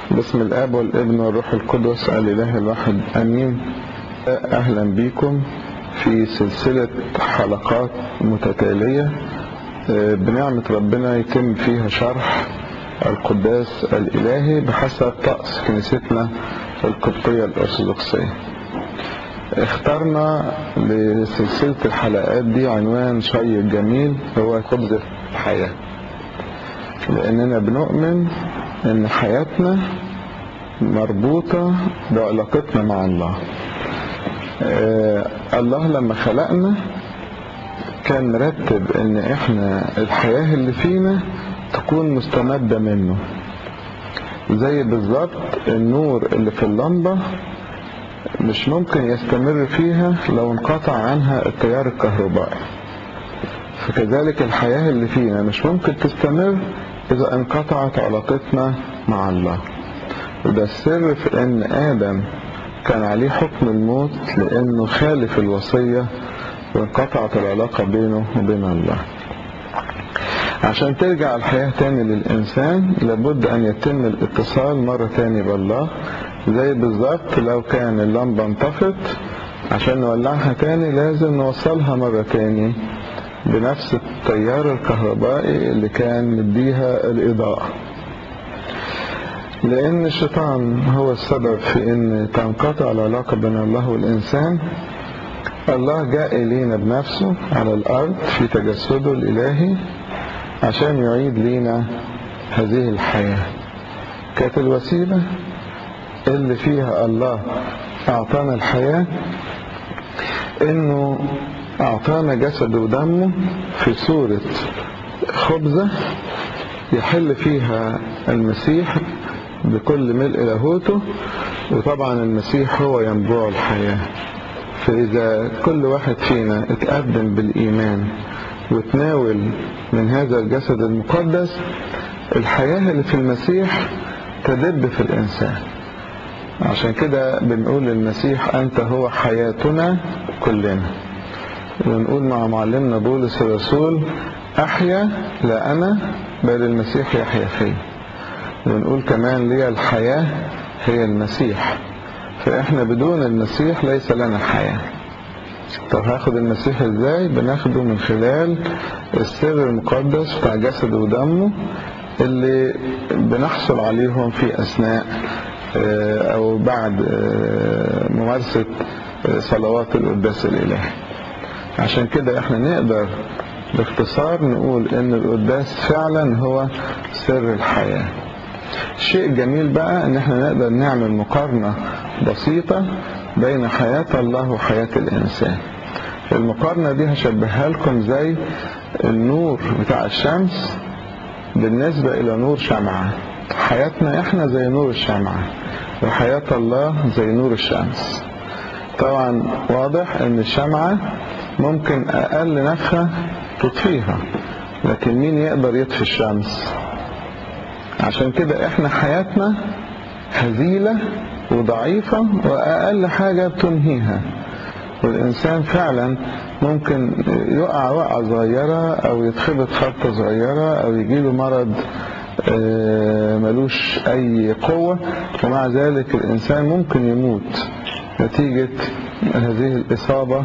باسم الاب والابن والروح القدس الاله الواحد امين اهلا بكم في سلسلة حلقات متتالية بنعمة ربنا يتم فيها شرح القداس الالهي بحسب طقس كنيستنا القبطية الارثوذكسية اخترنا لسلسلة الحلقات دي عنوان شيق جميل هو خبز الحياة لاننا بنؤمن ان حياتنا مربوطة بعلاقتنا مع الله آه الله لما خلقنا كان مرتب ان احنا الحياة اللي فينا تكون مستمدة منه زي بالظبط النور اللي في اللمبة مش ممكن يستمر فيها لو انقطع عنها التيار الكهربائي فكذلك الحياة اللي فينا مش ممكن تستمر إذا انقطعت علاقتنا مع الله وده السر في أن آدم كان عليه حكم الموت لأنه خالف الوصية وانقطعت العلاقة بينه وبين الله عشان ترجع الحياة تاني للإنسان لابد أن يتم الاتصال مرة تاني بالله زي بالظبط لو كان اللمبة انطفت عشان نولعها تاني لازم نوصلها مرة تاني بنفس التيار الكهربائي اللي كان مديها الإضاءة لأن الشيطان هو السبب في أن تنقطع العلاقة بين الله والإنسان الله جاء إلينا بنفسه على الأرض في تجسده الإلهي عشان يعيد لينا هذه الحياة كانت الوسيلة اللي فيها الله أعطانا الحياة إنه أعطانا جسده ودمه في صورة خبزة يحل فيها المسيح بكل ملء لاهوته وطبعا المسيح هو ينبوع الحياة فإذا كل واحد فينا اتقدم بالإيمان وتناول من هذا الجسد المقدس الحياة اللي في المسيح تدب في الإنسان عشان كده بنقول للمسيح أنت هو حياتنا كلنا ونقول مع معلمنا بولس الرسول أحيا لا أنا بل المسيح يحيا فيا ونقول كمان لي الحياة هي المسيح فإحنا بدون المسيح ليس لنا حياة طب هاخد المسيح ازاي بناخده من خلال السر المقدس بتاع جسده ودمه اللي بنحصل عليهم في أثناء أو بعد ممارسة صلوات القداس الإلهي عشان كده احنا نقدر باختصار نقول ان القداس فعلا هو سر الحياة شيء جميل بقى ان احنا نقدر نعمل مقارنة بسيطة بين حياة الله وحياة الانسان المقارنة دي هشبهها لكم زي النور بتاع الشمس بالنسبة الى نور شمعة حياتنا احنا زي نور الشمعة وحياة الله زي نور الشمس طبعا واضح ان الشمعة ممكن اقل نفخة تطفيها لكن مين يقدر يطفي الشمس عشان كده احنا حياتنا هزيلة وضعيفة واقل حاجة بتنهيها والانسان فعلا ممكن يقع وقعة صغيرة او يتخبط خبطة صغيرة او يجيله مرض ملوش اي قوة ومع ذلك الانسان ممكن يموت نتيجة هذه الاصابة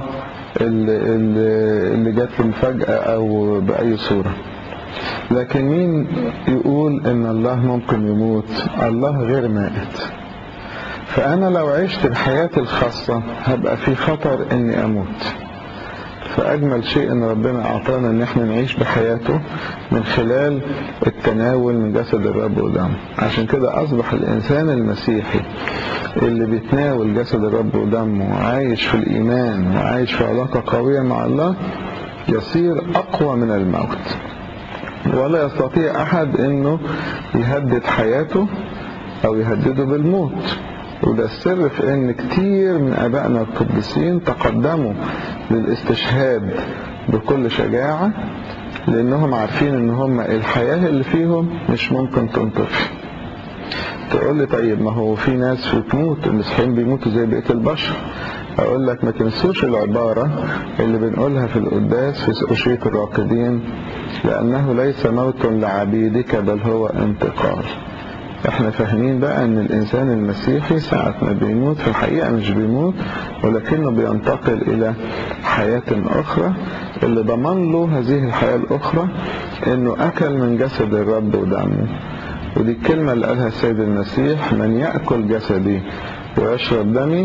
اللي جات له فجأة او باي صورة لكن مين يقول ان الله ممكن يموت الله غير مائت فانا لو عشت بحياتي الخاصة هبقى في خطر اني اموت فأجمل شيء أن ربنا أعطانا أن احنا نعيش بحياته من خلال التناول من جسد الرب ودمه عشان كده أصبح الإنسان المسيحي اللي بيتناول جسد الرب ودمه وعايش في الإيمان وعايش في علاقة قوية مع الله يصير أقوى من الموت ولا يستطيع أحد أنه يهدد حياته أو يهدده بالموت وده السر في ان كتير من ابائنا القديسين تقدموا للاستشهاد بكل شجاعة لانهم عارفين ان هم الحياة اللي فيهم مش ممكن تنطفي تقول لي طيب ما هو في ناس بتموت المسيحيين بيموتوا زي بقية البشر اقول لك ما تنسوش العبارة اللي بنقولها في القداس في أشية الراقدين لأنه ليس موت لعبيدك بل هو انتقال احنا فاهمين بقى ان الانسان المسيحي ساعة ما بيموت في الحقيقة مش بيموت ولكنه بينتقل الى حياة اخرى اللي ضمن له هذه الحياة الاخرى انه اكل من جسد الرب ودمه ودي الكلمة اللي قالها السيد المسيح من يأكل جسدي ويشرب دمي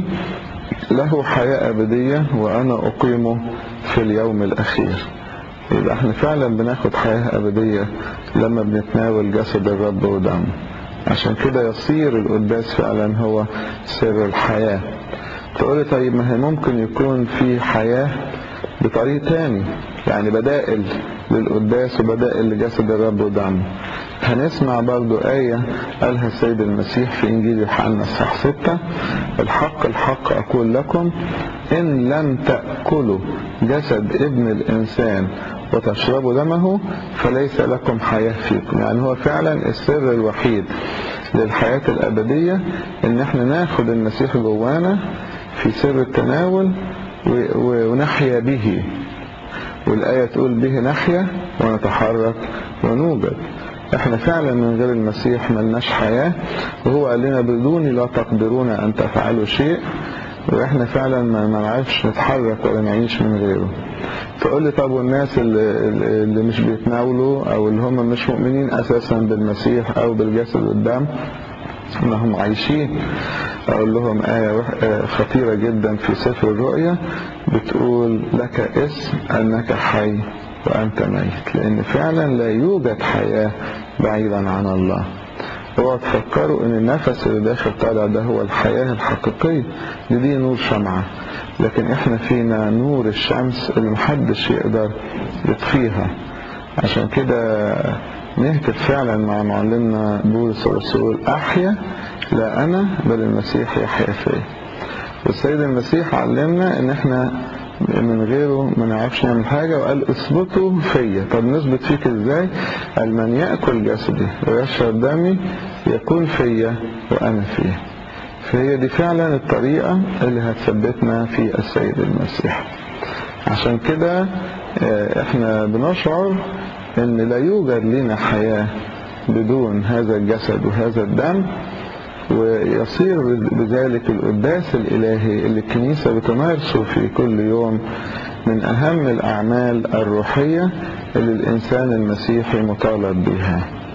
له حياة أبدية وأنا أقيمه في اليوم الأخير يبقى احنا فعلا بناخد حياة أبدية لما بنتناول جسد الرب ودمه عشان كده يصير القداس فعلا هو سر الحياة تقولي طيب ما هي ممكن يكون في حياة بطريق تاني يعني بدائل للقداس وبدائل لجسد الرب ودمه هنسمع برضو آية قالها السيد المسيح في إنجيل يوحنا الصح 6 الحق الحق أقول لكم إن لم تأكلوا جسد ابن الإنسان وتشربوا دمه فليس لكم حياة فيكم يعني هو فعلا السر الوحيد للحياة الأبدية إن احنا ناخد المسيح جوانا في سر التناول ونحيا به والآية تقول به نحيا ونتحرك ونوجد احنا فعلا من غير المسيح ملناش حياة وهو قال لنا بدوني لا تقدرون ان تفعلوا شيء واحنا فعلا ما نعرفش نتحرك ولا نعيش من غيره تقول لي طب والناس اللي, اللي مش بيتناولوا او اللي هم مش مؤمنين اساسا بالمسيح او بالجسد والدم انهم عايشين اقول لهم آية خطيرة جدا في سفر الرؤيا بتقول لك اسم انك حي وأنت ميت لأن فعلا لا يوجد حياة بعيدا عن الله اوعوا تفكروا ان النفس اللي داخل طالع ده هو الحياة الحقيقية دي, دي نور شمعة لكن احنا فينا نور الشمس اللي محدش يقدر يطفيها عشان كده نهتف فعلا مع معلمنا بولس الرسول احيا لا انا بل المسيح يحيا فيا والسيد المسيح علمنا ان احنا من غيره ما نعرفش نعمل حاجة وقال اثبتوا فيا طب نثبت فيك ازاي قال من يأكل جسدي ويشرب دمي يكون فيا وأنا فيه فهي دي فعلا الطريقة اللي هتثبتنا في السيد المسيح عشان كده احنا بنشعر ان لا يوجد لنا حياة بدون هذا الجسد وهذا الدم ويصير بذلك القداس الإلهي اللي الكنيسة بتمارسه في كل يوم من أهم الأعمال الروحية اللي الإنسان المسيحي مطالب بها